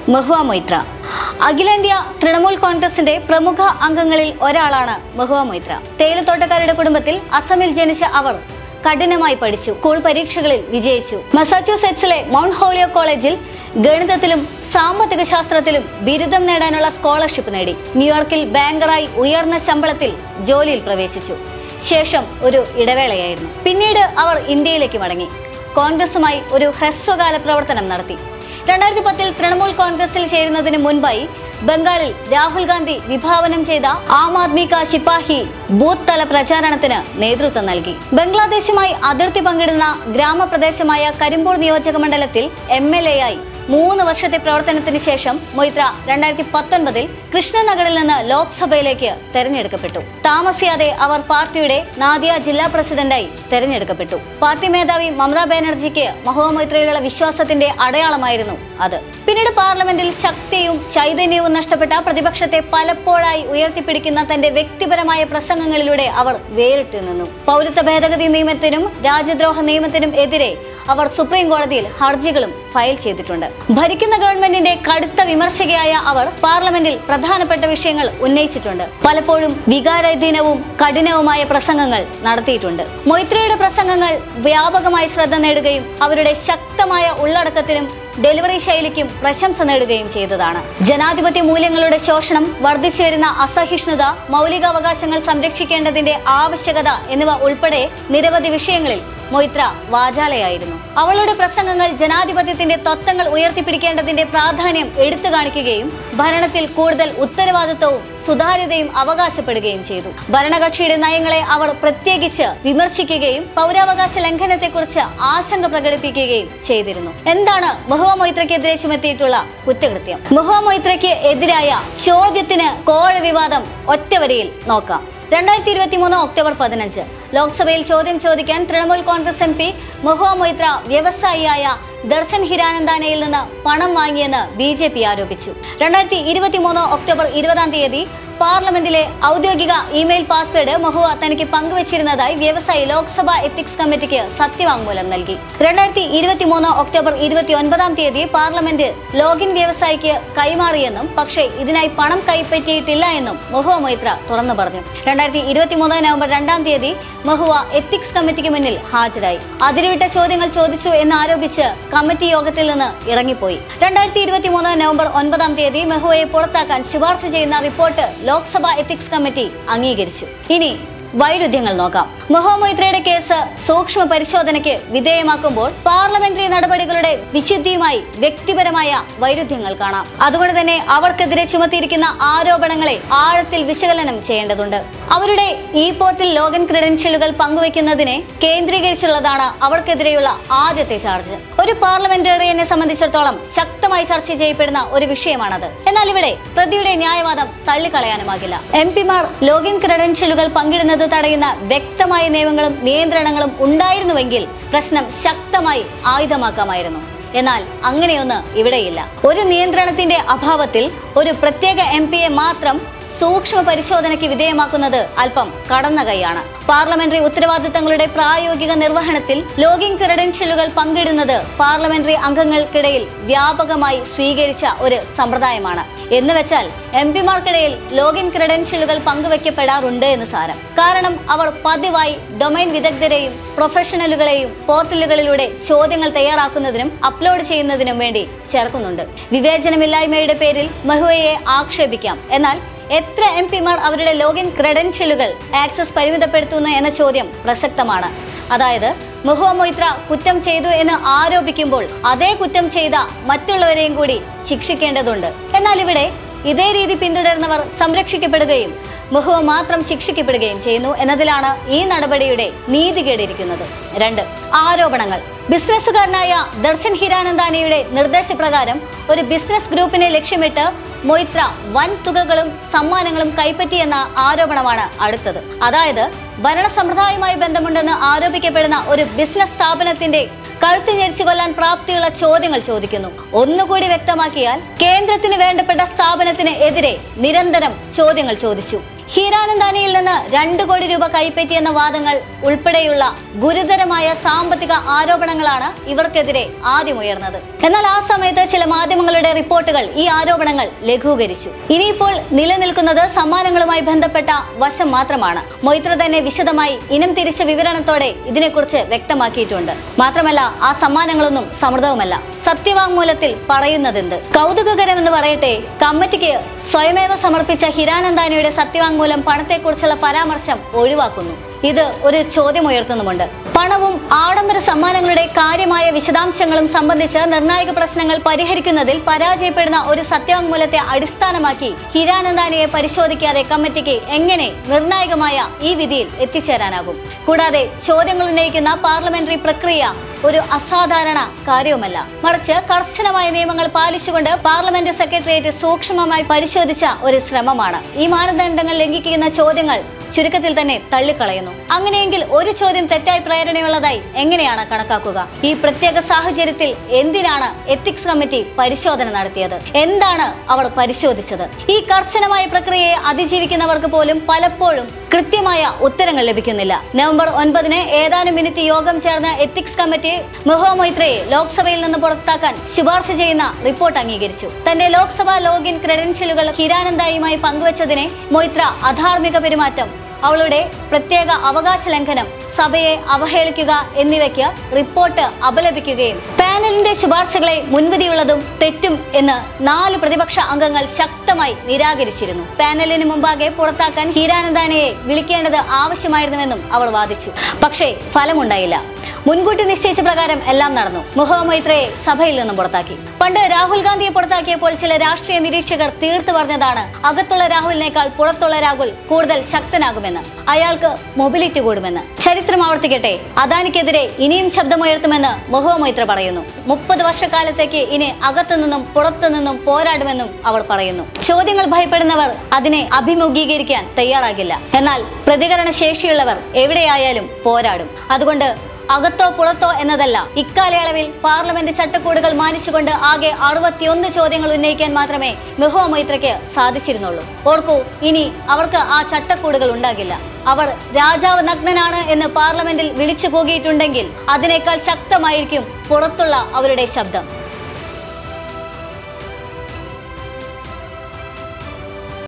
മഹുവ മൊയ്ത്ര അഖിലേന്ത്യാ തൃണമൂൽ കോൺഗ്രസിന്റെ പ്രമുഖ അംഗങ്ങളിൽ ഒരാളാണ് മഹുവ മൊയ്ത്ര തേയിലത്തോട്ടക്കാരുടെ കുടുംബത്തിൽ അസമിൽ ജനിച്ച അവർ കഠിനമായി പഠിച്ചു സ്കൂൾ പരീക്ഷകളിൽ വിജയിച്ചു മസാച്യൂസെറ്റ്സിലെ മൗണ്ട് ഹോളിയോ കോളേജിൽ ഗണിതത്തിലും സാമ്പത്തിക ശാസ്ത്രത്തിലും ബിരുദം നേടാനുള്ള സ്കോളർഷിപ്പ് നേടി ന്യൂയോർക്കിൽ ബാങ്കറായി ഉയർന്ന ശമ്പളത്തിൽ ജോലിയിൽ പ്രവേശിച്ചു ശേഷം ഒരു ഇടവേളയായിരുന്നു പിന്നീട് അവർ ഇന്ത്യയിലേക്ക് മടങ്ങി കോൺഗ്രസുമായി ഒരു ഹ്രസ്വകാല പ്രവർത്തനം നടത്തി രണ്ടായിരത്തി പത്തിൽ തൃണമൂൽ കോൺഗ്രസിൽ ചേരുന്നതിന് മുൻപായി ബംഗാളിൽ രാഹുൽ ഗാന്ധി വിഭാവനം ചെയ്ത ആം ആദ്മി കാ ശിപ്പാഹി ബൂത്ത് തല പ്രചാരണത്തിന് നേതൃത്വം നൽകി ബംഗ്ലാദേശുമായി അതിർത്തി പങ്കിടുന്ന ഗ്രാമപ്രദേശമായ കരിമ്പൂർ നിയോജക മണ്ഡലത്തിൽ എം എൽ എ ആയി മൂന്ന് വർഷത്തെ പ്രവർത്തനത്തിന് ശേഷം മൊയ്ത്ര രണ്ടായിരത്തി പത്തൊൻപതിൽ കൃഷ്ണനഗറിൽ നിന്ന് ലോക്സഭയിലേക്ക് തെരഞ്ഞെടുക്കപ്പെട്ടു താമസിയാതെ അവർ പാർട്ടിയുടെ നാദിയ ജില്ലാ പ്രസിഡന്റായി തെരഞ്ഞെടുക്കപ്പെട്ടു പാർട്ടി മേധാവി മമതാ ബാനർജിക്ക് മഹുവ മൊയ്ത്രയിലുള്ള വിശ്വാസത്തിന്റെ അടയാളമായിരുന്നു അത് പിന്നീട് പാർലമെന്റിൽ ശക്തിയും ചൈതന്യവും നഷ്ടപ്പെട്ട പ്രതിപക്ഷത്തെ പലപ്പോഴായി ഉയർത്തിപ്പിടിക്കുന്ന തന്റെ വ്യക്തിപരമായ പ്രസംഗങ്ങളിലൂടെ അവർ വേറിട്ടു നിന്നു പൗരത്വ ഭേദഗതി നിയമത്തിനും രാജ്യദ്രോഹ നിയമത്തിനും എതിരെ അവർ സുപ്രീം കോടതിയിൽ ഹർജികളും ഫയൽ ചെയ്തിട്ടുണ്ട് ഭരിക്കുന്ന ഗവൺമെന്റിന്റെ കടുത്ത വിമർശകയായ അവർ പാർലമെന്റിൽ പ്രധാനപ്പെട്ട വിഷയങ്ങൾ ഉന്നയിച്ചിട്ടുണ്ട് പലപ്പോഴും വികാരാധീനവും കഠിനവുമായ പ്രസംഗങ്ങൾ നടത്തിയിട്ടുണ്ട് മൊയ്ത്രയുടെ പ്രസംഗങ്ങൾ വ്യാപകമായി ശ്രദ്ധ നേടുകയും അവരുടെ ശക്തമായ ഉള്ളടക്കത്തിനും ഡെലിവറി ശൈലിക്കും പ്രശംസ നേടുകയും ചെയ്തതാണ് ജനാധിപത്യ മൂല്യങ്ങളുടെ ശോഷണം വർദ്ധിച്ചു വരുന്ന അസഹിഷ്ണുത മൗലികാവകാശങ്ങൾ സംരക്ഷിക്കേണ്ടതിന്റെ ആവശ്യകത എന്നിവ ഉൾപ്പെടെ നിരവധി വിഷയങ്ങളിൽ മൊയ്ത്ര വാചാലയായിരുന്നു അവളുടെ പ്രസംഗങ്ങൾ ജനാധിപത്യത്തിന്റെ തത്വങ്ങൾ ഉയർത്തിപ്പിടിക്കേണ്ടതിന്റെ പ്രാധാന്യം എടുത്തു കാണിക്കുകയും ഭരണത്തിൽ കൂടുതൽ ഉത്തരവാദിത്വവും സുതാര്യതയും അവകാശപ്പെടുകയും ചെയ്തു ഭരണകക്ഷിയുടെ നയങ്ങളെ അവർ പ്രത്യേകിച്ച് വിമർശിക്കുകയും പൗരാവകാശ ലംഘനത്തെക്കുറിച്ച് ആശങ്ക പ്രകടിപ്പിക്കുകയും ചെയ്തിരുന്നു എന്താണ് മഹുവ മൊയ്ത്രയ്ക്കെതിരെ ചുമത്തിയിട്ടുള്ള കുറ്റകൃത്യം മഹുവ മൊയ്ത്രയ്ക്ക് എതിരായ ചോദ്യത്തിന് കോഴ വിവാദം ഒറ്റവരിയിൽ നോക്കാം രണ്ടായിരത്തി ഇരുപത്തി മൂന്ന് ഒക്ടോബർ പതിനഞ്ച് ലോക്സഭയിൽ ചോദ്യം ചോദിക്കാൻ തൃണമൂൽ കോൺഗ്രസ് എം പി മഹുവ മൊയ്ത്ര വ്യവസായിയായ ദർശൻ ഹിരാനന്ദാനയിൽ നിന്ന് പണം വാങ്ങിയെന്ന് ബി ജെ പി ആരോപിച്ചു രണ്ടായിരത്തി ഇരുപത്തി മൂന്ന് ഒക്ടോബർ ഇരുപതാം തീയതി പാർലമെന്റിലെ ഔദ്യോഗിക ഇമെയിൽ പാസ്വേഡ് മഹുവ തനിക്ക് പങ്കുവച്ചിരുന്നതായി വ്യവസായി ലോക്സഭ എത്തിക്സ് കമ്മിറ്റിക്ക് സത്യവാങ്മൂലം നൽകി രണ്ടായിരത്തി ഇരുപത്തി മൂന്ന് ഒക്ടോബർ ഇരുപത്തി ഒൻപതാം തീയതി പാർലമെന്റ് ലോഗിൻ വ്യവസായിക്ക് കൈമാറിയെന്നും പക്ഷേ ഇതിനായി പണം കൈപ്പറ്റിയിട്ടില്ല എന്നും മഹുവ മൊയ്ത്ര തുറന്നു പറഞ്ഞു രണ്ടായിരത്തി ഇരുപത്തി മൂന്ന് നവംബർ രണ്ടാം തീയതി മഹുവ എത്തിക്സ് കമ്മിറ്റിക്ക് മുന്നിൽ ഹാജരായി അതിരുവിട്ട ചോദ്യങ്ങൾ ചോദിച്ചു എന്ന് ആരോപിച്ച് കമ്മിറ്റി യോഗത്തിൽ നിന്ന് ഇറങ്ങിപ്പോയി രണ്ടായിരത്തി ഇരുപത്തി മൂന്ന് നവംബർ ഒൻപതാം തീയതി മെഹുവയെ പുറത്താക്കാൻ ശുപാർശ ചെയ്യുന്ന റിപ്പോർട്ട് ലോക്സഭ എത്തിക്സ് കമ്മിറ്റി അംഗീകരിച്ചു ഇനി വൈരുദ്ധ്യങ്ങൾ നോക്കാം മൊഹമ്മൊയ്ത്രയുടെ കേസ് സൂക്ഷ്മ പരിശോധനയ്ക്ക് വിധേയമാക്കുമ്പോൾ പാർലമെന്ററി നടപടികളുടെ വിശുദ്ധിയുമായി വ്യക്തിപരമായ വൈരുദ്ധ്യങ്ങൾ കാണാം അതുകൊണ്ട് തന്നെ അവർക്കെതിരെ ചുമത്തിയിരിക്കുന്ന ആരോപണങ്ങളെ ആഴത്തിൽ വിശകലനം ചെയ്യേണ്ടതുണ്ട് അവരുടെ ഇ പോർട്ടൽ ലോഗിൻ ക്രെഡൻഷ്യലുകൾ പങ്കുവെക്കുന്നതിനെ കേന്ദ്രീകരിച്ചുള്ളതാണ് അവർക്കെതിരെയുള്ള ആദ്യത്തെ ചാർജ് ഒരു പാർലമെന്റേറിയനെ സംബന്ധിച്ചിടത്തോളം ശക്തമായി ചർച്ച ചെയ്യപ്പെടുന്ന ഒരു വിഷയമാണത് എന്നാൽ ഇവിടെ പ്രതിയുടെ ന്യായവാദം തള്ളിക്കളയാനുമാകില്ല എം പിമാർ ലോഗിൻ ക്രെഡൻഷ്യലുകൾ പങ്കിടുന്നത് തടയുന്ന വ്യക്തമായ നിയമങ്ങളും നിയന്ത്രണങ്ങളും ഉണ്ടായിരുന്നുവെങ്കിൽ പ്രശ്നം ശക്തമായി ആയുധമാക്കാമായിരുന്നു എന്നാൽ അങ്ങനെയൊന്ന് ഇവിടെയില്ല ഒരു നിയന്ത്രണത്തിന്റെ അഭാവത്തിൽ ഒരു പ്രത്യേക എം പിയെ മാത്രം സൂക്ഷ്മ പരിശോധനയ്ക്ക് വിധേയമാക്കുന്നത് അല്പം കടന്ന കൈയാണ് പാർലമെന്ററി ഉത്തരവാദിത്തങ്ങളുടെ പ്രായോഗിക നിർവഹണത്തിൽ ലോഗിൻ ക്രെഡൻഷ്യലുകൾ പങ്കിടുന്നത് പാർലമെന്ററി അംഗങ്ങൾക്കിടയിൽ വ്യാപകമായി സ്വീകരിച്ച ഒരു സമ്പ്രദായമാണ് എന്ന് വെച്ചാൽ എം പിമാർക്കിടയിൽ ലോഗിൻ ക്രെഡൻഷ്യലുകൾ പങ്കുവെക്കപ്പെടാറുണ്ട് എന്ന് സാരം കാരണം അവർ പതിവായി ഡൊമൈൻ വിദഗ്ധരെയും പ്രൊഫഷണലുകളെയും പോർട്ടലുകളിലൂടെ ചോദ്യങ്ങൾ തയ്യാറാക്കുന്നതിനും അപ്ലോഡ് ചെയ്യുന്നതിനും വേണ്ടി ചേർക്കുന്നുണ്ട് വിവേചനമില്ലായ്മയുടെ പേരിൽ മഹുവയെ ആക്ഷേപിക്കാം എന്നാൽ എത്ര എം പിമാർ അവരുടെ ലോഗിൻ ക്രെഡൻഷ്യലുകൾ ആക്സസ് പരിമിതപ്പെടുത്തുന്നു എന്ന ചോദ്യം പ്രസക്തമാണ് അതായത് മുഹുവ മൊയ്ത്ര കുറ്റം ചെയ്തു എന്ന് ആരോപിക്കുമ്പോൾ അതേ കുറ്റം ചെയ്ത മറ്റുള്ളവരെയും കൂടി ശിക്ഷിക്കേണ്ടതുണ്ട് എന്നാൽ ഇവിടെ ഇതേ രീതി പിന്തുടരുന്നവർ സംരക്ഷിക്കപ്പെടുകയും മുഹുവ മാത്രം ശിക്ഷിക്കപ്പെടുകയും ചെയ്യുന്നു എന്നതിലാണ് ഈ നടപടിയുടെ നീതികേടിരിക്കുന്നത് രണ്ട് ആരോപണങ്ങൾ ബിസിനസ്സുകാരനായ ദർശൻ ഹിരാനന്ദാനിയുടെ നിർദ്ദേശപ്രകാരം ഒരു ബിസിനസ് ഗ്രൂപ്പിനെ ലക്ഷ്യമിട്ട് മൊയ്ത്ര വൻ തുകകളും സമ്മാനങ്ങളും കൈപ്പറ്റിയെന്ന ആരോപണമാണ് അടുത്തത് അതായത് ഭരണസമ്പ്രദായവുമായി ബന്ധമുണ്ടെന്ന് ആരോപിക്കപ്പെടുന്ന ഒരു ബിസിനസ് സ്ഥാപനത്തിന്റെ കഴുത്ത് ഞെരിച്ചു കൊല്ലാൻ പ്രാപ്തിയുള്ള ചോദ്യങ്ങൾ ചോദിക്കുന്നു ഒന്നുകൂടി വ്യക്തമാക്കിയാൽ കേന്ദ്രത്തിന് വേണ്ടപ്പെട്ട സ്ഥാപനത്തിന് എതിരെ നിരന്തരം ചോദ്യങ്ങൾ ചോദിച്ചു ഹീരാനന്ദാനിയിൽ നിന്ന് രണ്ട് കോടി രൂപ കൈപ്പറ്റിയെന്ന വാദങ്ങൾ ഉൾപ്പെടെയുള്ള ഗുരുതരമായ സാമ്പത്തിക ആരോപണങ്ങളാണ് ഇവർക്കെതിരെ ആദ്യം ഉയർന്നത് എന്നാൽ ആ സമയത്ത് ചില മാധ്യമങ്ങളുടെ റിപ്പോർട്ടുകൾ ഈ ആരോപണങ്ങൾ ലഘൂകരിച്ചു ഇനിയിപ്പോൾ നിലനിൽക്കുന്നത് സമ്മാനങ്ങളുമായി ബന്ധപ്പെട്ട വശം മാത്രമാണ് മൊയ്ത്ര തന്നെ വിശദമായി ഇനം തിരിച്ച വിവരണത്തോടെ ഇതിനെക്കുറിച്ച് വ്യക്തമാക്കിയിട്ടുണ്ട് മാത്രമല്ല ആ സമ്മാനങ്ങളൊന്നും സമൃദ്ധവുമല്ല സത്യവാങ്മൂലത്തിൽ പറയുന്നതെന്ത് കൗതുകകരമെന്ന് പറയട്ടെ കമ്മിറ്റിക്ക് സ്വയമേവ സമർപ്പിച്ച ഹിരാനന്ദാനിയുടെ സത്യവാങ്മൂലം പണത്തെക്കുറിച്ചുള്ള പരാമർശം ഒഴിവാക്കുന്നു ഇത് ഒരു ചോദ്യം ഉയർത്തുന്നുമുണ്ട് പണവും ആഡംബര സമ്മാനങ്ങളുടെ കാര്യമായ വിശദാംശങ്ങളും സംബന്ധിച്ച് നിർണായക പ്രശ്നങ്ങൾ പരിഹരിക്കുന്നതിൽ പരാജയപ്പെടുന്ന ഒരു സത്യവാങ്മൂലത്തെ അടിസ്ഥാനമാക്കി ഹിരാനന്ദാനിയെ പരിശോധിക്കാതെ കമ്മിറ്റിക്ക് എങ്ങനെ നിർണായകമായ ഈ വിധിയിൽ എത്തിച്ചേരാനാകും കൂടാതെ ചോദ്യങ്ങൾ ഉന്നയിക്കുന്ന പാർലമെന്ററി പ്രക്രിയ ഒരു അസാധാരണ കാര്യവുമല്ല മറിച്ച് കർശനമായ നിയമങ്ങൾ പാലിച്ചുകൊണ്ട് പാർലമെന്റ് സെക്രട്ടേറിയറ്റ് സൂക്ഷ്മമായി പരിശോധിച്ച ഒരു ശ്രമമാണ് ഈ മാനദണ്ഡങ്ങൾ ലംഘിക്കുന്ന ചോദ്യങ്ങൾ ചുരുക്കത്തിൽ തന്നെ തള്ളിക്കളയുന്നു അങ്ങനെയെങ്കിൽ ഒരു ചോദ്യം തെറ്റായി പ്രേരണയുള്ളതായി എങ്ങനെയാണ് കണക്കാക്കുക ഈ പ്രത്യേക സാഹചര്യത്തിൽ എന്തിനാണ് എത്തിക്സ് കമ്മിറ്റി പരിശോധന നടത്തിയത് എന്താണ് അവർ പരിശോധിച്ചത് ഈ കർശനമായ പ്രക്രിയയെ അതിജീവിക്കുന്നവർക്ക് പോലും പലപ്പോഴും കൃത്യമായ ഉത്തരങ്ങൾ ലഭിക്കുന്നില്ല നവംബർ ഒൻപതിന് ഏതാനും മിനിറ്റ് യോഗം ചേർന്ന എത്തിക്സ് കമ്മിറ്റി മെഹോ മൊയ്ത്രയെ ലോക്സഭയിൽ നിന്ന് പുറത്താക്കാൻ ശുപാർശ ചെയ്യുന്ന റിപ്പോർട്ട് അംഗീകരിച്ചു തന്റെ ലോക്സഭാ ലോഗിൻ ക്രെഡൻഷ്യലുകൾ ഹിരാനന്ദായുമായി പങ്കുവച്ചതിനെ മൊയ്ത്ര അധാർമിക പെരുമാറ്റം അവളുടെ പ്രത്യേക അവകാശ ലംഘനം സഭയെ അവഹേളിക്കുക എന്നിവയ്ക്ക് റിപ്പോർട്ട് അപലപിക്കുകയും പാനലിന്റെ ശുപാർശകളെ മുൻവിധിയുള്ളതും തെറ്റും എന്ന് നാല് പ്രതിപക്ഷ അംഗങ്ങൾ ശക്തമായി നിരാകരിച്ചിരുന്നു പാനലിന് മുമ്പാകെ പുറത്താക്കാൻ ഹീരാനന്ദാനയെ വിളിക്കേണ്ടത് ആവശ്യമായിരുന്നുവെന്നും അവർ വാദിച്ചു പക്ഷേ ഫലമുണ്ടായില്ല മുൻകൂട്ടി നിശ്ചയിച്ച പ്രകാരം എല്ലാം നടന്നു മുഹമ്മദ് മൈത്രയെ സഭയിൽ നിന്നും പുറത്താക്കി പണ്ട് രാഹുൽ ഗാന്ധിയെ പുറത്താക്കിയപ്പോൾ ചില രാഷ്ട്രീയ നിരീക്ഷകർ തീർത്തു പറഞ്ഞതാണ് അകത്തുള്ള രാഹുലിനേക്കാൾ പുറത്തുള്ള രാഹുൽ കൂടുതൽ ശക്തനാകുമെന്ന് അയാൾക്ക് മൊബിലിറ്റി കൂടുമെന്ന് ചരിത്രം ആവർത്തിക്കട്ടെ അദാനിക്കെതിരെ ഇനിയും ശബ്ദമുയർത്തുമെന്ന് മുഹമ്മദ് മൈത്ര പറയുന്നു മുപ്പത് വർഷക്കാലത്തേക്ക് ഇനി അകത്തു നിന്നും പുറത്തു നിന്നും പോരാടുമെന്നും അവർ പറയുന്നു ചോദ്യങ്ങൾ ഭയപ്പെടുന്നവർ അതിനെ അഭിമുഖീകരിക്കാൻ തയ്യാറാകില്ല എന്നാൽ പ്രതികരണ ശേഷിയുള്ളവർ എവിടെയായാലും പോരാടും അതുകൊണ്ട് അകത്തോ പുറത്തോ എന്നതല്ല ഇക്കാലയളവിൽ പാർലമെന്റ് ചട്ടക്കൂടുകൾ മാനിച്ചുകൊണ്ട് ആകെ അറുപത്തിയൊന്ന് ചോദ്യങ്ങൾ ഉന്നയിക്കാൻ മാത്രമേ മെഹോ മൈത്രയ്ക്ക് സാധിച്ചിരുന്നുള്ളൂ ഓർക്കൂ ഇനി അവർക്ക് ആ ചട്ടക്കൂടുകൾ ഉണ്ടാകില്ല അവർ രാജാവ് നഗ്നനാണ് എന്ന് പാർലമെന്റിൽ വിളിച്ചു കൂകിയിട്ടുണ്ടെങ്കിൽ അതിനേക്കാൾ ശക്തമായിരിക്കും പുറത്തുള്ള അവരുടെ ശബ്ദം